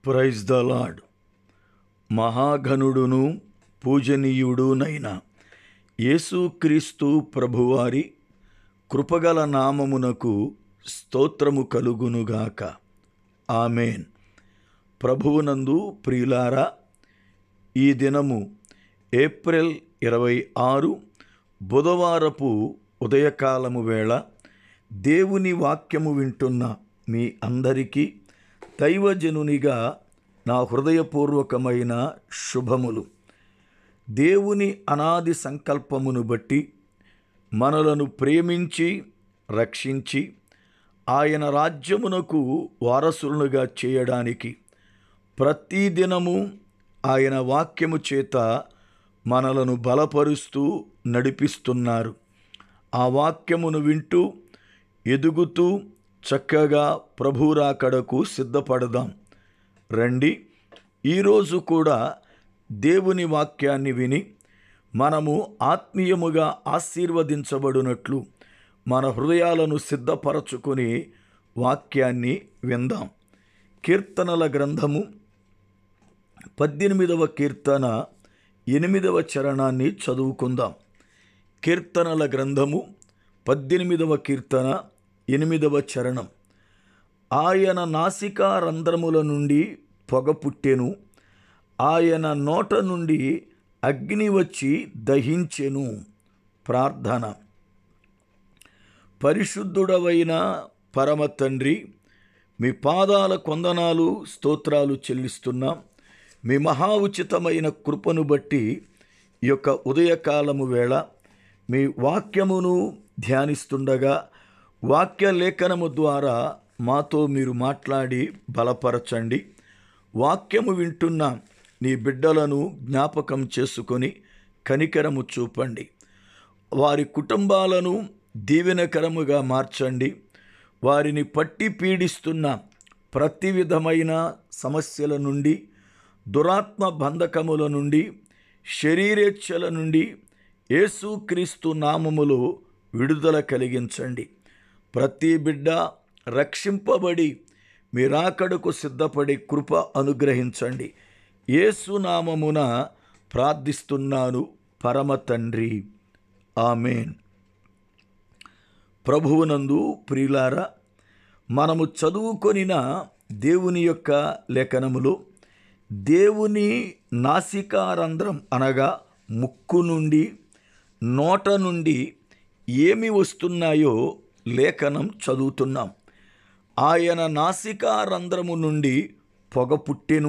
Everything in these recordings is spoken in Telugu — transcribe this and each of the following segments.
ప్రైజ్ ద లాడ్ మహాఘనుడును పూజనీయుడునైన యేసుక్రీస్తు ప్రభువారి కృపగల నామమునకు స్తోత్రము కలుగునుగాక ఆమెన్ ప్రభువునందు ప్రియులారా ఈ దినము ఏప్రిల్ ఇరవై ఆరు బుధవారపు ఉదయకాలము వేళ దేవుని వాక్యము వింటున్న మీ అందరికీ దైవజనునిగా నా హృదయపూర్వకమైన శుభములు దేవుని అనాది సంకల్పమును బట్టి మనలను ప్రేమించి రక్షించి ఆయన రాజ్యమునకు వారసులుగా చేయడానికి ప్రతిదినము ఆయన వాక్యము చేత మనలను బలపరుస్తూ నడిపిస్తున్నారు ఆ వాక్యమును వింటూ ఎదుగుతూ చక్కగా ప్రభురాకడకు సిద్ధపడదాం రండి ఈరోజు కూడా దేవుని వాక్యాన్ని విని మనము ఆత్మీయముగా ఆశీర్వదించబడినట్లు మన హృదయాలను సిద్ధపరచుకొని వాక్యాన్ని విందాం కీర్తనల గ్రంథము పద్దెనిమిదవ కీర్తన ఎనిమిదవ చరణాన్ని చదువుకుందాం కీర్తనల గ్రంథము పద్దెనిమిదవ కీర్తన ఎనిమిదవ చరణం ఆయన నాసికా రంధ్రముల నుండి పొగ పుట్టెను ఆయన నోట నుండి అగ్ని వచ్చి దహించెను ప్రార్థన పరిశుద్ధుడవైన పరమ తండ్రి మీ పాదాల కొందనాలు స్తోత్రాలు చెల్లిస్తున్నాం మీ మహా ఉచితమైన కృపను బట్టి ఈ యొక్క ఉదయకాలము వేళ మీ వాక్యమును ధ్యానిస్తుండగా వాక్య లేఖనము ద్వారా మాతో మీరు మాట్లాడి బలపరచండి వాక్యము వింటున్న నీ బిడ్డలను జ్ఞాపకం చేసుకొని కనికరము చూపండి వారి కుటుంబాలను దీవెనకరముగా మార్చండి వారిని పట్టి పీడిస్తున్న ప్రతి విధమైన సమస్యల నుండి దురాత్మ బంధకముల నుండి శరీరేచ్ఛల నుండి యేసుక్రీస్తు నామములో విడుదల కలిగించండి ప్రతి బిడ్డ రక్షింపబడి మీరాకడకు సిద్ధపడి కృప అనుగ్రహించండి యేసునామమున ప్రార్థిస్తున్నాను పరమ తండ్రి ఆమెన్ ప్రభువునందు ప్రియులారా మనము చదువుకొనిన దేవుని యొక్క లేఖనములో దేవుని నాసికారంధ్రం అనగా ముక్కు నుండి నోట నుండి ఏమి వస్తున్నాయో లేఖనం చదువుతున్నాం ఆయన నాసికారంధ్రము నుండి పొగ పుట్టెను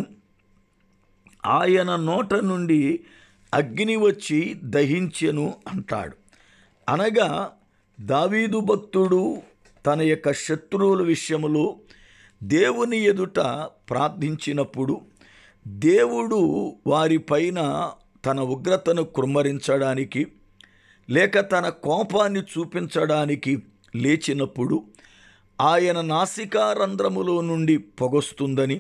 ఆయన నోట నుండి అగ్ని వచ్చి దహించెను అంటాడు అనగా దావీదు భక్తుడు తన యొక్క శత్రువుల విషయములో దేవుని ఎదుట ప్రార్థించినప్పుడు దేవుడు వారిపైన తన ఉగ్రతను కుమ్మరించడానికి లేక తన కోపాన్ని చూపించడానికి లేచినప్పుడు ఆయన నాసికారంధ్రములో నుండి పొగొస్తుందని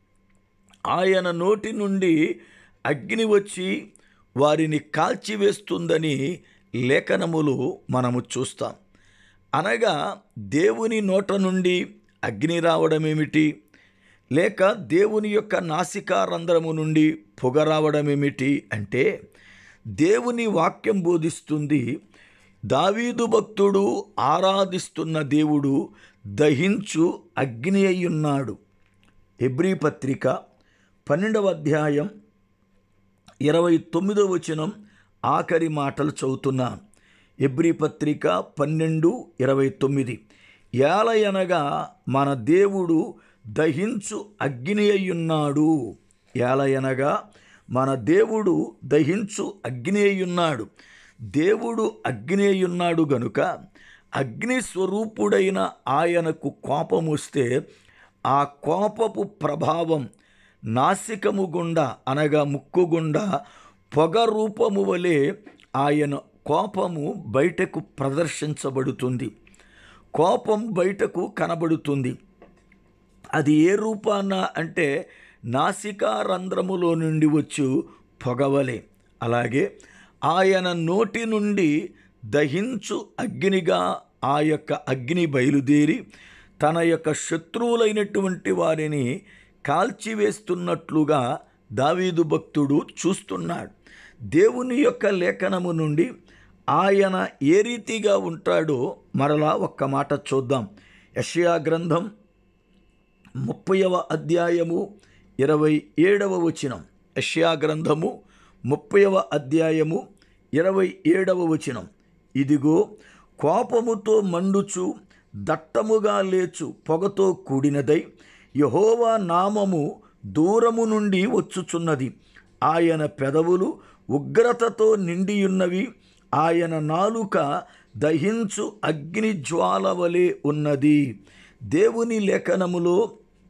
ఆయన నోటి నుండి అగ్ని వచ్చి వారిని కాల్చివేస్తుందని లేఖనములు మనము చూస్తాం అనగా దేవుని నోట నుండి అగ్ని రావడం ఏమిటి లేక దేవుని యొక్క నాసికారంధ్రము నుండి పొగ రావడం ఏమిటి అంటే దేవుని వాక్యం బోధిస్తుంది దావీదు భక్తుడు ఆరాధిస్తున్న దేవుడు దహించు అగ్ని అయ్యున్నాడు ఎబ్రీ పత్రిక పన్నెండవ అధ్యాయం ఇరవై తొమ్మిదవ వచనం ఆఖరి మాటలు చదువుతున్నాను ఎబ్రి పత్రిక పన్నెండు ఇరవై తొమ్మిది ఏలయనగా మన దేవుడు దహించు అగ్ని అయ్యున్నాడు ఏలయనగా మన దేవుడు దహించు అగ్ని అయ్యున్నాడు దేవుడు అగ్ని అయ్యున్నాడు గనుక అగ్ని స్వరూపుడైన ఆయనకు కోపం వస్తే ఆ కోపపు ప్రభావం నాసికము గుండా అనగా ముక్కు గుండా పొగ రూపము వలె ఆయన కోపము బయటకు ప్రదర్శించబడుతుంది కోపం బయటకు కనబడుతుంది అది ఏ రూపాన అంటే నాసికా రంధ్రములో నుండి వచ్చు పొగవలే అలాగే ఆయన నోటి నుండి దహించు అగ్నిగా ఆ యొక్క అగ్ని బయలుదేరి తన యొక్క శత్రువులైనటువంటి వారిని కాల్చివేస్తున్నట్లుగా దావీదు భక్తుడు చూస్తున్నాడు దేవుని యొక్క లేఖనము నుండి ఆయన ఏ రీతిగా ఉంటాడో మరలా ఒక్క మాట చూద్దాం యషయా గ్రంథం ముప్పైవ అధ్యాయము ఇరవై ఏడవ వచనం యషయా గ్రంథము ముప్పైవ అధ్యాయము ఇరవై ఏడవ వచనం ఇదిగో కోపముతో మండుచు దట్టముగా లేచు పొగతో కూడినదై యహోవా నామము దూరము నుండి వచ్చుచున్నది ఆయన పెదవులు ఉగ్రతతో నిండియున్నవి ఆయన నాలుక దహించు అగ్ని జ్వాల వలె ఉన్నది దేవుని లేఖనములో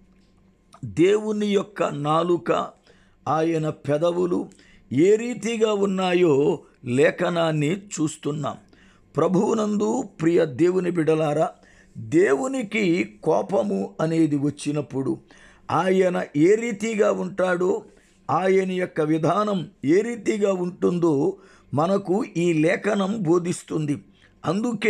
దేవుని యొక్క నాలుక ఆయన పెదవులు ఏ రీతిగా ఉన్నాయో లేఖనాన్ని చూస్తున్నాం ప్రభువునందు ప్రియ దేవుని బిడలారా దేవునికి కోపము అనేది వచ్చినప్పుడు ఆయన ఏ రీతిగా ఉంటాడో ఆయన యొక్క విధానం ఏ రీతిగా ఉంటుందో మనకు ఈ లేఖనం బోధిస్తుంది అందుకే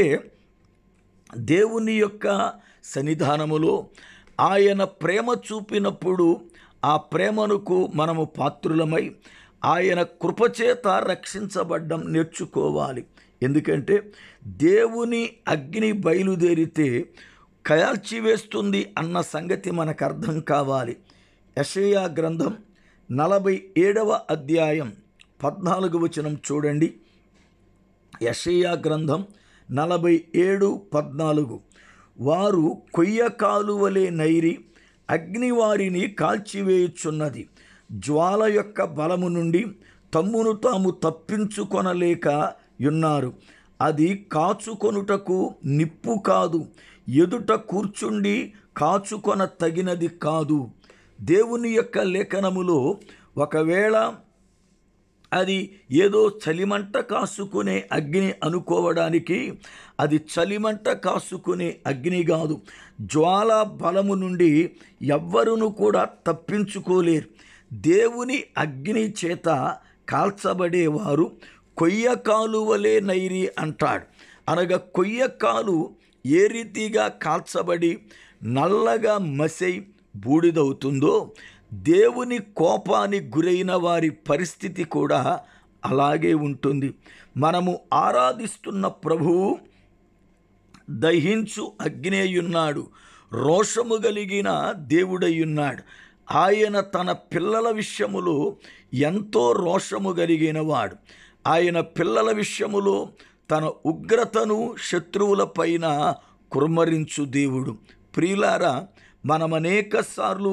దేవుని యొక్క సన్నిధానములో ఆయన ప్రేమ చూపినప్పుడు ఆ ప్రేమనుకు మనము పాత్రులమై ఆయన కృపచేత రక్షించబడ్డం నేర్చుకోవాలి ఎందుకంటే దేవుని అగ్ని బయలుదేరితే కాల్చివేస్తుంది అన్న సంగతి మనకు అర్థం కావాలి యషయా గ్రంథం నలభై ఏడవ అధ్యాయం పద్నాలుగు వచనం చూడండి యషయా గ్రంథం నలభై ఏడు పద్నాలుగు వారు కొయ్య కాలువలే నైరి అగ్ని వారిని కాల్చివేయుచున్నది జ్వాల యొక్క బలము నుండి తమ్మును తాము తప్పించుకొనలేక యున్నారు అది కాచుకొనుటకు నిప్పు కాదు ఎదుట కూర్చుండి కాచుకొన తగినది కాదు దేవుని యొక్క లేఖనములో ఒకవేళ అది ఏదో చలిమంట కాసుకునే అగ్ని అనుకోవడానికి అది చలిమంట కాసుకునే అగ్ని కాదు జ్వాల బలము నుండి ఎవ్వరును కూడా తప్పించుకోలేరు దేవుని అగ్ని చేత కాల్చబడేవారు కొయ్య కాలువలే నైరి అంటాడు అనగా కొయ్య కాలు ఏ రీతిగా కాల్చబడి నల్లగా మసై బూడిదవుతుందో దేవుని కోపానికి గురైన వారి పరిస్థితి కూడా అలాగే ఉంటుంది మనము ఆరాధిస్తున్న ప్రభువు దహించు అగ్నేయున్నాడు రోషము కలిగిన దేవుడయ్యున్నాడు ఆయన తన పిల్లల విషయములో ఎంతో రోషము కలిగిన వాడు ఆయన పిల్లల విషయములో తన ఉగ్రతను శత్రువుల పైన కుర్మరించు దేవుడు ప్రియులారా మనం అనేక సార్లు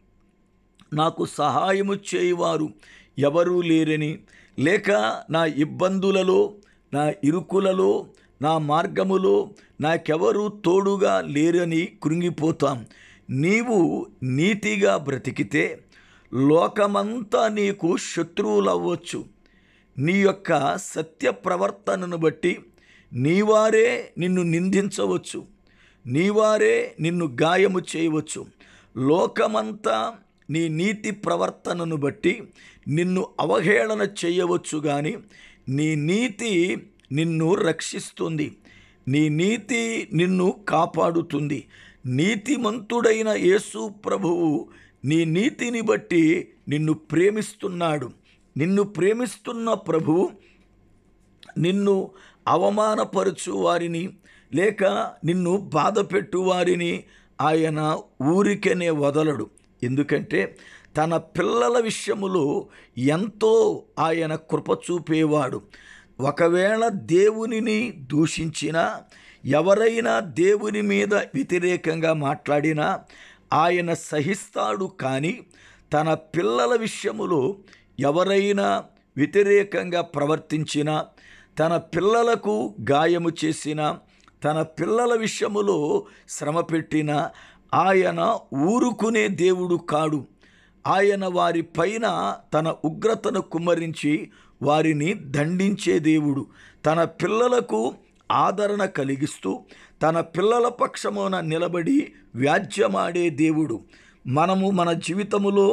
నాకు సహాయము చేయువారు ఎవరూ లేరని లేక నా ఇబ్బందులలో నా ఇరుకులలో నా మార్గములో నాకెవరూ తోడుగా లేరని కృంగిపోతాం నీవు నీతిగా బ్రతికితే లోకమంతా నీకు శత్రువులవ్వచ్చు నీ యొక్క సత్య ప్రవర్తనను బట్టి నీవారే నిన్ను నిందించవచ్చు నీవారే నిన్ను గాయము చేయవచ్చు లోకమంతా నీ నీతి ప్రవర్తనను బట్టి నిన్ను అవహేళన చేయవచ్చు కానీ నీ నీతి నిన్ను రక్షిస్తుంది నీ నీతి నిన్ను కాపాడుతుంది నీతిమంతుడైన యేసు ప్రభువు నీ నీతిని బట్టి నిన్ను ప్రేమిస్తున్నాడు నిన్ను ప్రేమిస్తున్న ప్రభువు నిన్ను అవమానపరచు వారిని లేక నిన్ను బాధపెట్టు వారిని ఆయన ఊరికనే వదలడు ఎందుకంటే తన పిల్లల విషయములో ఎంతో ఆయన కృప చూపేవాడు ఒకవేళ దేవునిని దూషించినా ఎవరైనా దేవుని మీద వ్యతిరేకంగా మాట్లాడినా ఆయన సహిస్తాడు కానీ తన పిల్లల విషయములో ఎవరైనా వ్యతిరేకంగా ప్రవర్తించినా తన పిల్లలకు గాయము చేసిన తన పిల్లల విషయములో శ్రమ పెట్టిన ఆయన ఊరుకునే దేవుడు కాడు ఆయన వారి పైన తన ఉగ్రతను కుమ్మరించి వారిని దండించే దేవుడు తన పిల్లలకు ఆదరణ కలిగిస్తూ తన పిల్లల పక్షమున నిలబడి వ్యాజ్యమాడే దేవుడు మనము మన జీవితములో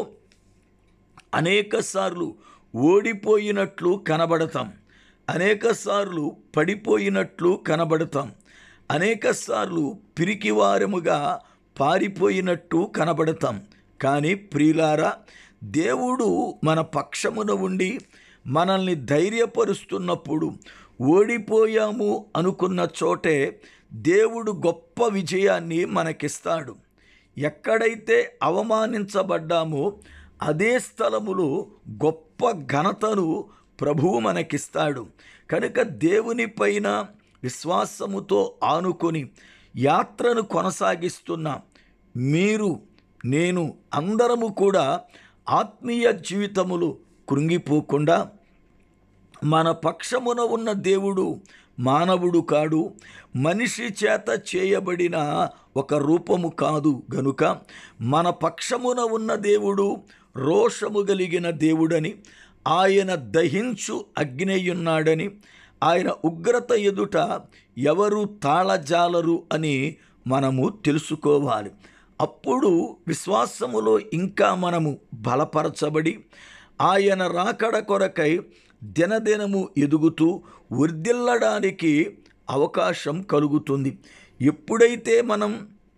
అనేకసార్లు ఓడిపోయినట్లు కనబడతాం అనేకసార్లు పడిపోయినట్లు కనబడతాం అనేకసార్లు పిరికివారముగా పారిపోయినట్టు కనబడతాం కానీ ప్రియులారా దేవుడు మన పక్షమున ఉండి మనల్ని ధైర్యపరుస్తున్నప్పుడు ఓడిపోయాము అనుకున్న చోటే దేవుడు గొప్ప విజయాన్ని మనకిస్తాడు ఎక్కడైతే అవమానించబడ్డామో అదే స్థలములో గొప్ప ఘనతను ప్రభువు మనకిస్తాడు కనుక దేవుని పైన విశ్వాసముతో ఆనుకొని యాత్రను కొనసాగిస్తున్న మీరు నేను అందరము కూడా ఆత్మీయ జీవితములు కృంగిపోకుండా మన పక్షమున ఉన్న దేవుడు మానవుడు కాడు మనిషి చేత చేయబడిన ఒక రూపము కాదు గనుక మన పక్షమున ఉన్న దేవుడు రోషము కలిగిన దేవుడని ఆయన దహించు అగ్నేయున్నాడని ఆయన ఉగ్రత ఎదుట ఎవరు తాళజాలరు అని మనము తెలుసుకోవాలి అప్పుడు విశ్వాసములో ఇంకా మనము బలపరచబడి ఆయన రాకడ కొరకై దినదినము ఎదుగుతూ వర్ధిల్లడానికి అవకాశం కలుగుతుంది ఎప్పుడైతే మనం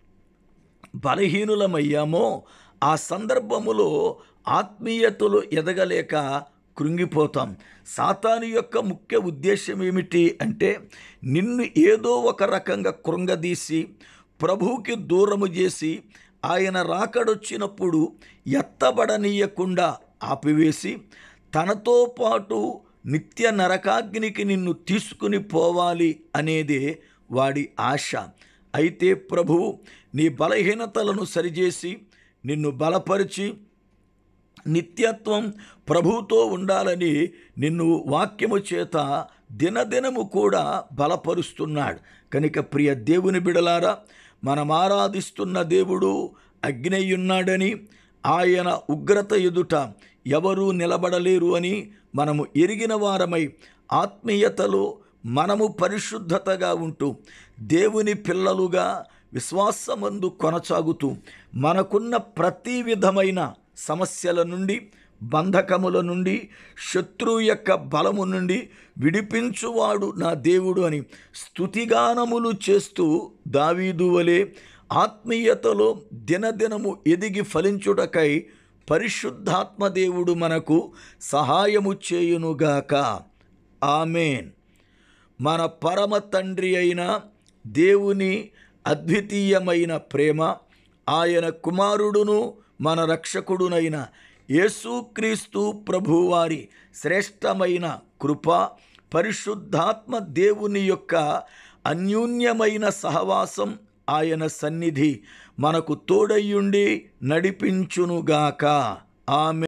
బలహీనులమయ్యామో ఆ సందర్భములో ఆత్మీయతలు ఎదగలేక కృంగిపోతాం సాతాను యొక్క ముఖ్య ఉద్దేశం ఏమిటి అంటే నిన్ను ఏదో ఒక రకంగా కృంగదీసి ప్రభువుకి దూరము చేసి ఆయన రాకడొచ్చినప్పుడు ఎత్తబడనీయకుండా ఆపివేసి తనతో పాటు నిత్య నరకాగ్నికి నిన్ను తీసుకుని పోవాలి అనేదే వాడి ఆశ అయితే ప్రభు నీ బలహీనతలను సరిచేసి నిన్ను బలపరిచి నిత్యత్వం ప్రభుతో ఉండాలని నిన్ను వాక్యము చేత దినదినము కూడా బలపరుస్తున్నాడు కనుక ప్రియ దేవుని బిడలారా మనం ఆరాధిస్తున్న దేవుడు అగ్నేయున్నాడని ఆయన ఉగ్రత ఎదుట ఎవరూ నిలబడలేరు అని మనము ఎరిగిన వారమై ఆత్మీయతలో మనము పరిశుద్ధతగా ఉంటూ దేవుని పిల్లలుగా విశ్వాసమందు కొనసాగుతూ మనకున్న ప్రతి విధమైన సమస్యల నుండి బంధకముల నుండి శత్రువు యొక్క బలము నుండి విడిపించువాడు నా దేవుడు అని స్తుతిగానములు చేస్తూ దావీదు వలె ఆత్మీయతలో దినదినము ఎదిగి ఫలించుటకై పరిశుద్ధాత్మ దేవుడు మనకు సహాయము చేయునుగాక ఆమెన్ మన పరమ తండ్రి అయిన దేవుని అద్వితీయమైన ప్రేమ ఆయన కుమారుడును మన రక్షకుడునైన యేసుక్రీస్తు ప్రభువారి శ్రేష్టమైన కృప పరిశుద్ధాత్మ దేవుని యొక్క అన్యూన్యమైన సహవాసం ఆయన సన్నిధి మనకు తోడయ్యుండి నడిపించునుగాక ఆమె